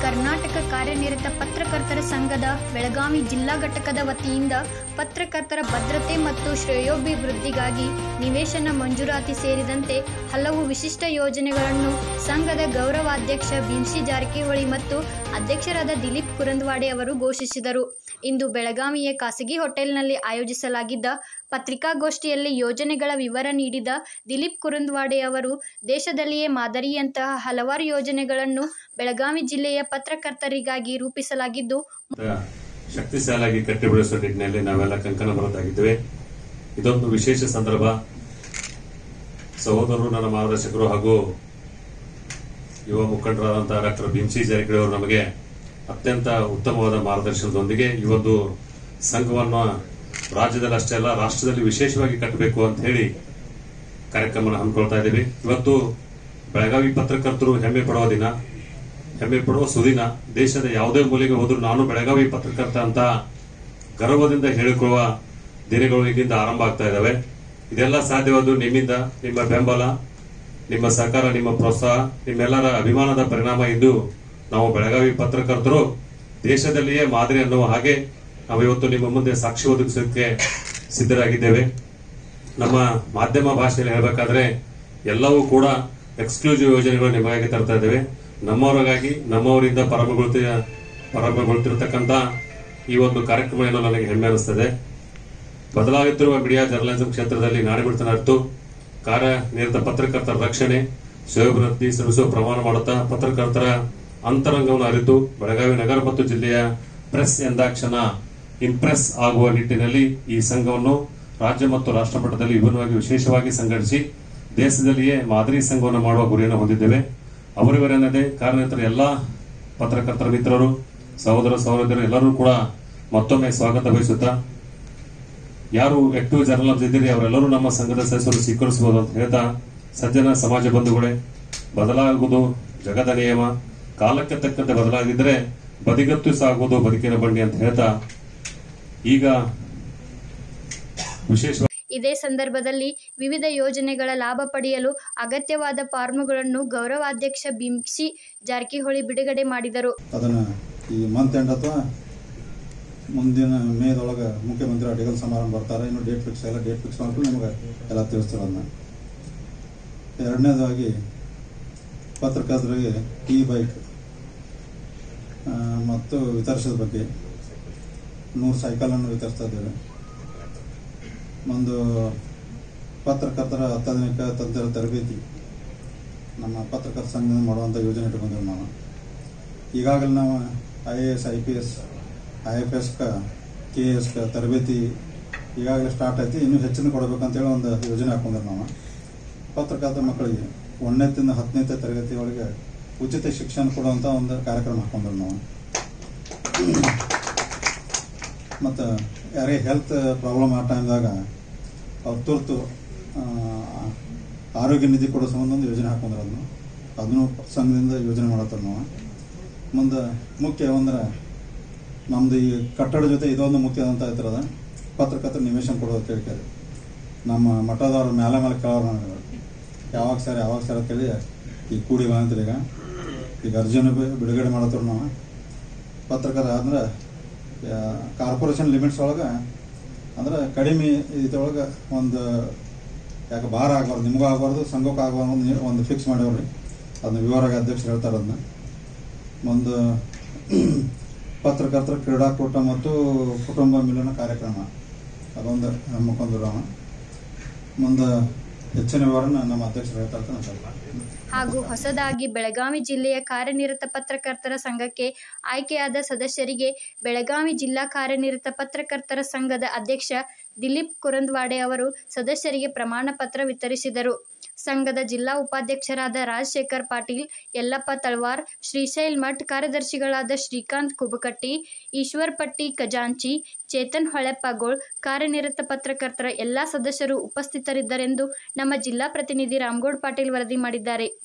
ಕರ್ನಾಟಕ ಕಾರ್ಯನಿರತ ಪತ್ರಕರ್ತರ ಸಂಘದ ಬೆಳಗಾವಿ ಜಿಲ್ಲಾ ಘಟಕದ ವತಿಯಿಂದ ಪತ್ರಕರ್ತರ ಭದ್ರತೆ ಮತ್ತು ಶ್ರೇಯೋಭಿವೃದ್ಧಿಗಾಗಿ ನಿವೇಶನ ಮಂಜೂರಾತಿ ಸೇರಿದಂತೆ ಹಲವು ವಿಶಿಷ್ಟ ಯೋಜನೆಗಳನ್ನು ಸಂಘದ ಗೌರವಾಧ್ಯಕ್ಷ ಭೀಮ್ಸಿ ಜಾರಕಿಹೊಳಿ ಮತ್ತು ಅಧ್ಯಕ್ಷರಾದ ದಿಲೀಪ್ ಕುರಂದ್ವಾಡೆ ಅವರು ಘೋಷಿಸಿದರು ಇಂದು ಬೆಳಗಾವಿಯ ಖಾಸಗಿ ಹೋಟೆಲ್ನಲ್ಲಿ ಆಯೋಜಿಸಲಾಗಿದ್ದ ಪತ್ರಿಕಾಗೋಷ್ಠಿಯಲ್ಲಿ ಯೋಜನೆಗಳ ವಿವರ ನೀಡಿದ ದಿಲೀಪ್ ಕುರುಂದ್ವಾಡೆ ಅವರು ದೇಶದಲ್ಲಿಯೇ ಮಾದರಿಯಂತಹ ಹಲವಾರು ಯೋಜನೆಗಳನ್ನು ಬೆಳಗಾವಿ ಜಿಲ್ಲೆಯ ಪತ್ರಕರ್ತರಿಗಾಗಿ ರೂಪಿಸಲಾಗಿದ್ದು ಶಕ್ತಿಶಾಲಿಯಾಗಿ ಕಟ್ಟಿ ಬೆಳೆಸುವ ನಿಟ್ಟಿನಲ್ಲಿ ನಾವೆಲ್ಲ ಕಂಕಣ ಬರದಾಗಿದ್ದೇವೆ ಇದೊಂದು ವಿಶೇಷ ಸಂದರ್ಭ ಸಹೋದರರು ನನ್ನ ಮಾರ್ಗದರ್ಶಕರು ಹಾಗೂ ಯುವ ಮುಖಂಡರಾದಂತಹ ಡಾಕ್ಟರ್ ಭೀಮ್ಸಿ ಜಾರಕಿಹೊಳಿ ಅವರು ನಮಗೆ ಅತ್ಯಂತ ಉತ್ತಮವಾದ ಮಾರ್ಗದರ್ಶನದೊಂದಿಗೆ ಈ ಒಂದು ಸಂಘವನ್ನು ರಾಜ್ಯದಲ್ಲಿ ಅಷ್ಟೇ ಅಲ್ಲ ರಾಷ್ಟ್ರದಲ್ಲಿ ವಿಶೇಷವಾಗಿ ಕಟ್ಟಬೇಕು ಅಂತ ಹೇಳಿ ಕಾರ್ಯಕ್ರಮ ಹಮ್ಮಿಕೊಳ್ತಾ ಇದ್ದೀವಿ ಇವತ್ತು ಬೆಳಗಾವಿ ಪತ್ರಕರ್ತರು ಹೆಮ್ಮೆ ಪಡುವ ದಿನ ಹೆಮ್ಮೆ ಪಡುವ ಸುದಿನ ದೇಶದ ಯಾವುದೇ ಮೂಲೆಗೆ ಹೋದ್ರು ನಾನು ಬೆಳಗಾವಿ ಪತ್ರಕರ್ತ ಅಂತ ಗರ್ವದಿಂದ ಹೇಳಿಕೊಳ್ಳುವ ದಿನಗಳು ಈಗಿಂದ ಆರಂಭ ಆಗ್ತಾ ಇದ್ದಾವೆ ಇದೆಲ್ಲ ಸಾಧ್ಯವಾದ್ದು ನಿಮ್ಮಿಂದ ನಿಮ್ಮ ಬೆಂಬಲ ನಿಮ್ಮ ಸಹಕಾರ ನಿಮ್ಮ ಪ್ರೋತ್ಸಾಹ ನಿಮ್ಮೆಲ್ಲರ ಅಭಿಮಾನದ ಪರಿಣಾಮ ಎಂದು ನಾವು ಬೆಳಗಾವಿ ಪತ್ರಕರ್ತರು ದೇಶದಲ್ಲಿಯೇ ಮಾದರಿ ಅನ್ನುವ ಹಾಗೆ ನಾವು ಇವತ್ತು ನಿಮ್ಮ ಮುಂದೆ ಸಾಕ್ಷಿ ಒದಗಿಸೋಕೆ ಸಿದ್ಧರಾಗಿದ್ದೇವೆ ನಮ್ಮ ಮಾಧ್ಯಮ ಭಾಷೆಯಲ್ಲಿ ಹೇಳಬೇಕಾದ್ರೆ ಎಲ್ಲವೂ ಕೂಡ ಎಕ್ಸ್ಕ್ಲೂಸಿವ್ ಯೋಜನೆಗಳು ನಿಮಗಾಗಿ ತರ್ತಾ ಇದ್ದೇವೆ ನಮ್ಮವರಿಗಾಗಿ ನಮ್ಮವರಿಂದ ಪರಮಗೊಳ್ತಿ ಪರಮಗೊಳ್ತಿರತಕ್ಕಂತ ಈ ಒಂದು ಕಾರ್ಯಕ್ರಮ ಏನೋ ನನಗೆ ಹೆಮ್ಮೆ ಅನಿಸ್ತದೆ ಬದಲಾಗುತ್ತಿರುವ ಮೀಡಿಯಾ ಜರ್ನಲಿಸಂ ಕ್ಷೇತ್ರದಲ್ಲಿ ನಾಡಿಬಿಡ್ತನ ಅರಿತು ಕಾರ್ಯನಿರತ ಪತ್ರಕರ್ತರ ರಕ್ಷಣೆ ಶಿವಭಿವೃದ್ಧಿ ಶ್ರಮಿಸುವ ಪ್ರಮಾಣ ಮಾಡುತ್ತಾ ಪತ್ರಕರ್ತರ ಅಂತರಂಗವನ್ನು ಅರಿತು ಬೆಳಗಾವಿ ನಗರ ಮತ್ತು ಜಿಲ್ಲೆಯ ಪ್ರೆಸ್ ಎಂದಾಕ್ಷಣ ಇಂಪ್ರೆಸ್ ಆಗುವ ನಿಟ್ಟಿನಲ್ಲಿ ಈ ಸಂಘವನ್ನು ರಾಜ್ಯ ಮತ್ತು ರಾಷ್ಟ್ರ ಮಟ್ಟದಲ್ಲಿ ವಿಭಿನ್ನವಾಗಿ ವಿಶೇಷವಾಗಿ ಸಂಘಟಿಸಿ ದೇಶದಲ್ಲಿಯೇ ಮಾದರಿ ಸಂಘವನ್ನು ಮಾಡುವ ಗುರಿಯನ್ನು ಹೊಂದಿದ್ದೇವೆ ಅವರಿವರೆನ್ನದೇ ಕಾರ್ಯನಿರತರ ಎಲ್ಲಾ ಪತ್ರಕರ್ತರ ಮಿತ್ರರು ಸಹೋದರ ಸಹೋದರರು ಎಲ್ಲರೂ ಕೂಡ ಮತ್ತೊಮ್ಮೆ ಸ್ವಾಗತ ಬಯಸುತ್ತಾ ಯಾರು ಆಕ್ಟಿವ್ ಜರ್ನಲ್ ಇದ್ದೀರಿ ಅವರೆಲ್ಲರೂ ನಮ್ಮ ಸಂಘದ ಸದಸ್ಯರು ಸ್ವೀಕರಿಸಬಹುದು ಅಂತ ಹೇಳ್ತಾ ಸಜ್ಜನ ಸಮಾಜ ಬಂಧುಗಳೇ ಬದಲಾಗುವುದು ಜಗದ ನಿಯಮ ಕಾಲಕ್ಕೆ ತಕ್ಕಂತೆ ಬದಲಾಗಿದ್ರೆ ಬದಿಗತ್ತು ಸಾಗುವುದು ಬದುಕಿನ ಬಂಡಿ ಅಂತ ಹೇಳ್ತಾ ಈಗ ವಿಶೇಷ ಇದೇ ಸಂದರ್ಭದಲ್ಲಿ ವಿವಿಧ ಯೋಜನೆಗಳ ಲಾಭ ಪಡೆಯಲು ಅಗತ್ಯವಾದ ಫಾರ್ಮ್ಗಳನ್ನು ಗೌರವಾಧ್ಯಕ್ಷ ಭೀಮ್ಸಿ ಜಾರಕಿಹೊಳಿ ಬಿಡುಗಡೆ ಮಾಡಿದರು ಅದನ್ನು ಈ ಮಂತ್ ಎಂಡ್ ಅಥವಾ ಮುಂದಿನ ಮೇದೊಳಗೆ ಮುಖ್ಯಮಂತ್ರಿ ಅಡಿಗಲ್ ಸಮಾರಂಭ ಬರ್ತಾರೆ ಇನ್ನು ಡೇಟ್ ಫಿಕ್ಸ್ ಎಲ್ಲ ಡೇಟ್ ಫಿಕ್ಸ್ ಮಾಡ್ಕೊಂಡು ನಿಮಗೆ ಎಲ್ಲ ತಿಳಿಸ್ತಾರೆ ಅದನ್ನ ಎರಡನೇದಾಗಿ ಪತ್ರಕರ್ತರಿಗೆ ಈ ಬೈಕ್ ಮತ್ತು ವಿತರಿಸೋದ ಬಗ್ಗೆ ನೂರು ಸೈಕಲನ್ನು ವಿತರಿಸ್ತಾ ಇದ್ದೇವೆ ಒಂದು ಪತ್ರಕರ್ತರ ಅತ್ಯಾಧುನಿಕ ತಂತ್ರ ತರಬೇತಿ ನಮ್ಮ ಪತ್ರಕರ್ತ ಸಂಘದಿಂದ ಮಾಡುವಂಥ ಯೋಜನೆ ಇಟ್ಕೊಂಡಿದ್ದೀವಿ ನಾವು ಈಗಾಗಲೇ ನಾವು I A S I P S I F S K S ತರಬೇತಿ ಈಗಾಗಲೇ ಸ್ಟಾರ್ಟ್ ಐತಿ ಇನ್ನೂ ಹೆಚ್ಚಿನ ಕೊಡಬೇಕಂತೇಳಿ ಒಂದು ಯೋಜನೆ ಹಾಕೊಂಡ್ರೆ ನಾವು ಪತ್ರಕರ್ತ ಮಕ್ಕಳಿಗೆ ಒಂದನೇತಿಂದ ಹತ್ತನೇ ತರಗತಿ ಒಳಗೆ ಉಚಿತ ಶಿಕ್ಷಣ ಕೊಡುವಂಥ ಒಂದು ಕಾರ್ಯಕ್ರಮ ಹಾಕೊಂಡ್ರೆ ನಾವು ಮತ್ತು ಯಾರಿಗೆ ಹೆಲ್ತ್ ಪ್ರಾಬ್ಲಮ್ ಆ ಟೈಮ್ದಾಗ ಅವ್ರು ತುರ್ತು ಆ, ಆರೋಗ್ಯ ನಿಧಿ ಕೊಡೋ ಸಂಬಂಧ ಒಂದು ಯೋಜನೆ ಹಾಕೊಂಡ್ರೆ ಅದನ್ನು ಅದನ್ನು ಸಂಘದಿಂದ ಯೋಜನೆ ಮಾಡತ್ತಾರೆ ನಾವು ಮುಂದೆ ಮುಖ್ಯ ಅಂದ್ರೆ ನಮ್ದು ಈ ಕಟ್ಟಡ ಜೊತೆ ಇದೊಂದು ಮುಖ್ಯ ಅಂತ ಹೇಳ್ತಾರದ ಪತ್ರಕರ್ತರ ನಿವೇಶನ ಕೊಡೋದು ಅಂತ ಹೇಳ್ತಾರೆ ನಮ್ಮ ಮಠದವ್ರ ಮ್ಯಾಲ ಮೇಲೆ ಕೇಳೋರು ನನಗೆ ಯಾವಾಗ ಸರ್ ಯಾವಾಗ ಸರ್ ಅಂತೇಳಿ ಈಗ ಕೂಡಿ ಬಂದ್ರೆ ಈಗ ಈಗ ಅರ್ಜಿನ ಬಿಡುಗಡೆ ಮಾಡತ್ತವ್ರು ನಾವು ಪತ್ರಕರ್ತ ಅಂದ್ರೆ ಕಾರ್ಪೊರೇಷನ್ ಲಿಮಿಟ್ಸ್ ಒಳಗೆ ಅಂದ್ರೆ ಕಡಿಮೆ ಇದ್ರೊಳಗೆ ಒಂದು ಯಾಕೆ ಭಾರ ಆಗಬಾರ್ದು ನಿಮಗೂ ಆಗಬಾರ್ದು ಸಂಘಕ್ಕೂ ಆಗಬಾರ್ದು ಒಂದು ಒಂದು ಫಿಕ್ಸ್ ಮಾಡ್ಯವ್ರಿ ಅದನ್ನ ವಿವರವಾಗಿ ಅಧ್ಯಕ್ಷರು ಹೇಳ್ತಾರೆ ಅದನ್ನ ಒಂದು ಪತ್ರಕರ್ತರ ಕ್ರೀಡಾಕೂಟ ಮತ್ತು ಕುಟುಂಬ ಮಿಲನ ಕಾರ್ಯಕ್ರಮ ಅದೊಂದು ಹಮ್ಮಿಕೊಂಡ್ರು ನಾವು ಮುಂದೆ ಹೆಚ್ಚಿನ ವಿವರನ ನಮ್ಮ ಅಧ್ಯಕ್ಷರು ಹೇಳ್ತಾರೆ ಅಂತ ನಾನು ಹೇಳ್ತೀನಿ. ಹಾಗೂ ಹೊಸದಾಗಿ ಬೆಳಗಾವಿ ಜಿಲ್ಲೆಯ ಕಾರ್ಯನಿರತ ಪತ್ರಕರ್ತರ ಸಂಘಕ್ಕೆ ಆಯ್ಕೆಯಾದ ಸದಸ್ಯರಿಗೆ ಬೆಳಗಾವಿ ಜಿಲ್ಲಾ ಕಾರ್ಯನಿರತ ಪತ್ರಕರ್ತರ ಸಂಘದ ಅಧ್ಯಕ್ಷ ದಿಲೀಪ್ ಕುರಂದ್ವಾಡೆ ಅವರು ಸದಸ್ಯರಿಗೆ ಪ್ರಮಾಣ ಪತ್ರ ವಿತರಿಸಿದರು ಸಂಘದ ಜಿಲ್ಲಾ ಉಪಾಧ್ಯಕ್ಷರಾದ ರಾಜಶೇಖರ್ ಪಾಟೀಲ್ ಯಲ್ಲಪ್ಪ ತಳವಾರ್ ಶ್ರೀಶೈಲ್ ಮಠ್ ಕಾರ್ಯದರ್ಶಿಗಳಾದ ಶ್ರೀಕಾಂತ್ ಕುಬಕಟ್ಟಿ ಈಶ್ವರ್ ಪಟ್ಟಿ ಖಜಾಂಚಿ ಚೇತನ್ ಹೊಳೆಪ್ಪಗೋಳ್ ಕಾರ್ಯನಿರತ ಪತ್ರಕರ್ತರ ಎಲ್ಲ ಸದಸ್ಯರು ಉಪಸ್ಥಿತರಿದ್ದರೆಂದು ನಮ್ಮ ಜಿಲ್ಲಾ ಪ್ರತಿನಿಧಿ ರಾಮಗೌಡ್ ಪಾಟೀಲ್ ವರದಿ ಮಾಡಿದ್ದಾರೆ